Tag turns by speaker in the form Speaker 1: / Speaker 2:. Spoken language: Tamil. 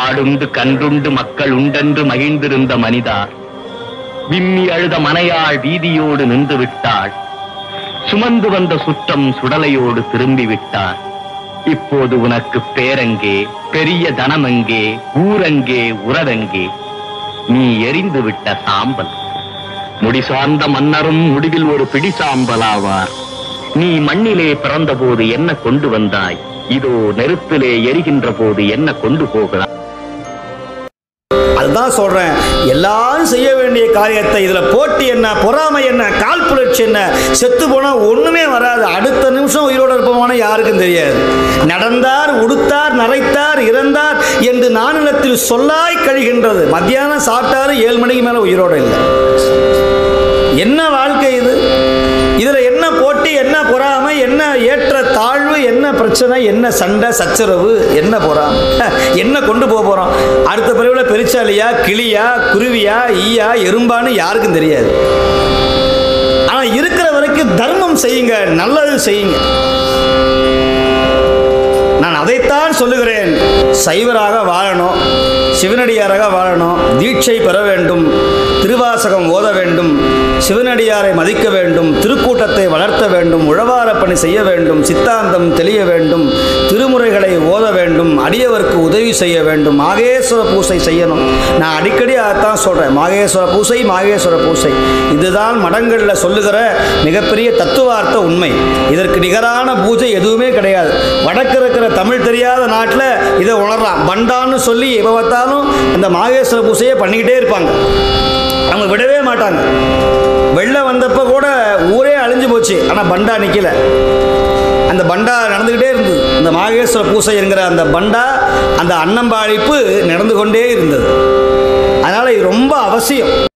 Speaker 1: மாடுண்டு கன்றுண்டு மக்கள் உண்டென்று மகிழ்ந்திருந்த மனிதா விம்மி அழுத மனையாள் வீதியோடு நின்று விட்டாள் சுமந்து வந்த சுற்றம் சுடலையோடு திரும்பி விட்டார் இப்போது உனக்கு பேரங்கே பெரிய தனமெங்கே ஊரங்கே உறவெங்கே நீ எரிந்து விட்ட சாம்பல் முடிசார்ந்த மன்னரும் முடிவில் ஒரு பிடி சாம்பலாவார் நீ மண்ணிலே பிறந்தபோது என்ன கொண்டு வந்தாய் இதோ நெருப்பிலே எரிகின்ற போது என்ன கொண்டு போகிறாய்
Speaker 2: அதுதான் சொல்றேன் எல்லாரும் செய்ய வேண்டிய காரியத்தை இதுல போட்டி என்ன பொறாமை என்ன கால் புரட்சி என்ன செத்து போனா ஒண்ணுமே வராது அடுத்த நிமிஷம் உயிரோட இருப்போமான யாருக்கும் தெரியாது நடந்தார் உடுத்தார் நரைத்தார் இறந்தார் என்று நானிலத்தில் சொல்லாய் கழிகின்றது மத்தியானம் சாப்பிட்டாரு ஏழு மணிக்கு மேல உயிரோட இல்லை என்ன வாழ்க்கை இது இதுல என்ன போட்டி என்ன பொறாமை என்ன ஏற்ற தாழ்வு என்ன பிரச்சனை என்ன சண்டை சச்சரவு என்ன பொறாமை என்ன கொண்டு போக போறோம் அடுத்த பிரிவில் பெருச்சாலியா கிளியா குருவியா ஈயா எறும்பான்னு யாருக்கும் தெரியாது ஆனா இருக்கிற வரைக்கும் தர்மம் செய்யுங்க நல்லது செய்யுங்க நான் அதைத்தான் சொல்லுகிறேன் சைவராக வாழணும் சிவனடியாராக வாழணும் தீட்சை பெற வேண்டும் திருவாசகம் ஓத வேண்டும் சிவனடியாரை மதிக்க வேண்டும் திருக்கூட்டத்தை வளர்த்த வேண்டும் உழவார பணி செய்ய வேண்டும் சித்தாந்தம் தெளிய வேண்டும் திருமுறைகளை ஓத வேண்டும் அடியவருக்கு உதவி செய்ய வேண்டும் மாகேஸ்வர பூசை செய்யணும் நான் அடிக்கடி அதைத்தான் சொல்கிறேன் மாகேஸ்வர பூசை மாகேஸ்வர பூசை இதுதான் மடங்களில் சொல்லுகிற மிகப்பெரிய தத்துவார்த்த உண்மை இதற்கு நிகரான பூஜை எதுவுமே கிடையாது வடக்கு இருக்கிற தமிழ் தெரியாத நாட்டில் இதை உணரலாம் பண்டான்னு சொல்லி எப்போ பார்த்தாலும் இந்த மாகேஸ்வர பூசையை பண்ணிக்கிட்டே இருப்பாங்க அவங்க விடவே மாட்டாங்க வெள்ளம் வந்தப்போ கூட ஊரே அழிஞ்சு போச்சு ஆனால் பண்டா நிற்கல அந்த பண்டா நடந்துக்கிட்டே இருந்தது இந்த மாகேஸ்வர பூசை என்கிற அந்த பண்டா அந்த அன்னம்பாழிப்பு நடந்து கொண்டே இருந்தது அதனால் இது ரொம்ப அவசியம்